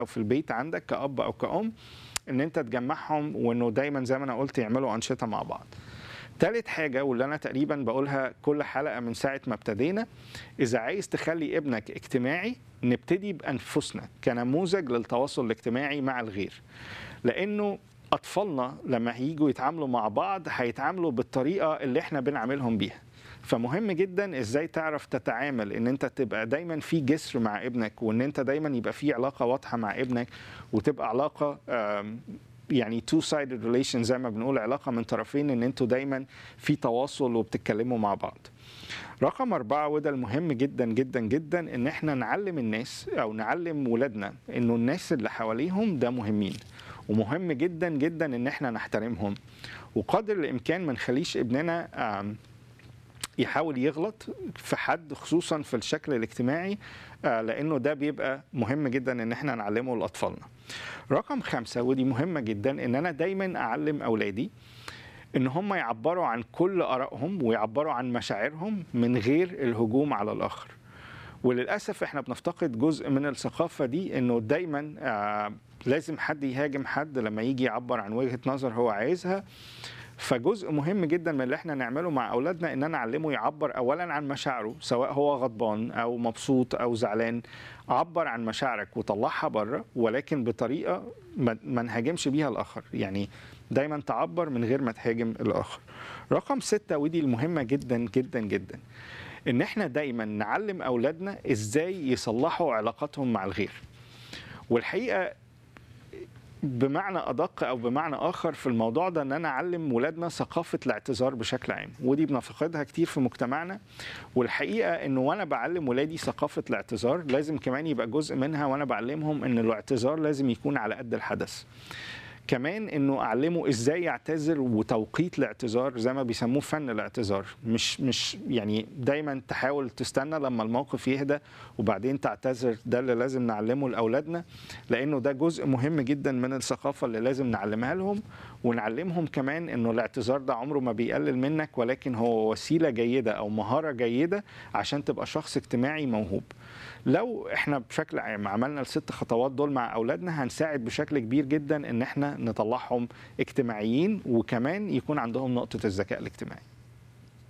او في البيت عندك كاب او كأم ان انت تجمعهم وانه دايما زي ما انا قلت يعملوا انشطه مع بعض تالت حاجة واللي أنا تقريبا بقولها كل حلقة من ساعة ما ابتدينا إذا عايز تخلي ابنك اجتماعي نبتدي بأنفسنا كنموذج للتواصل الاجتماعي مع الغير لأنه أطفالنا لما هيجوا يتعاملوا مع بعض هيتعاملوا بالطريقة اللي احنا بنعاملهم بيها فمهم جدا ازاي تعرف تتعامل ان انت تبقى دايما في جسر مع ابنك وان انت دايما يبقى في علاقه واضحه مع ابنك وتبقى علاقه آم، يعني تو سايدد ريليشن زي ما بنقول علاقه من طرفين ان انتوا دايما في تواصل وبتتكلموا مع بعض. رقم أربعة وده المهم جدا جدا جدا إن إحنا نعلم الناس أو نعلم ولادنا إنه الناس اللي حواليهم ده مهمين ومهم جدا جدا إن إحنا نحترمهم وقدر الإمكان ما نخليش ابننا آم، يحاول يغلط في حد خصوصا في الشكل الاجتماعي آه، لانه ده بيبقى مهم جدا ان احنا نعلمه لاطفالنا. رقم خمسة ودي مهمة جدا ان انا دايما اعلم اولادي ان هم يعبروا عن كل ارائهم ويعبروا عن مشاعرهم من غير الهجوم على الاخر. وللاسف احنا بنفتقد جزء من الثقافه دي انه دايما آه لازم حد يهاجم حد لما يجي يعبر عن وجهه نظر هو عايزها فجزء مهم جدا من اللي احنا نعمله مع اولادنا ان انا اعلمه يعبر اولا عن مشاعره سواء هو غضبان او مبسوط او زعلان عبر عن مشاعرك وطلعها بره ولكن بطريقه ما ما نهاجمش بيها الاخر يعني دايما تعبر من غير ما تهاجم الاخر رقم ستة ودي المهمة جدا جدا جدا ان احنا دايما نعلم اولادنا ازاي يصلحوا علاقاتهم مع الغير والحقيقة بمعنى ادق او بمعنى اخر في الموضوع ده ان انا اعلم ولادنا ثقافه الاعتذار بشكل عام ودي بنفتقدها كتير في مجتمعنا والحقيقه انه وانا بعلم ولادي ثقافه الاعتذار لازم كمان يبقى جزء منها وانا بعلمهم ان الاعتذار لازم يكون على قد الحدث كمان انه اعلمه ازاي يعتذر وتوقيت الاعتذار زي ما بيسموه فن الاعتذار مش مش يعني دايما تحاول تستنى لما الموقف يهدى وبعدين تعتذر ده اللي لازم نعلمه لاولادنا لانه ده جزء مهم جدا من الثقافه اللي لازم نعلمها لهم ونعلمهم كمان انه الاعتذار ده عمره ما بيقلل منك ولكن هو وسيله جيده او مهاره جيده عشان تبقى شخص اجتماعي موهوب لو احنا بشكل عام عملنا الست خطوات دول مع اولادنا هنساعد بشكل كبير جدا ان احنا نطلعهم اجتماعيين وكمان يكون عندهم نقطه الذكاء الاجتماعي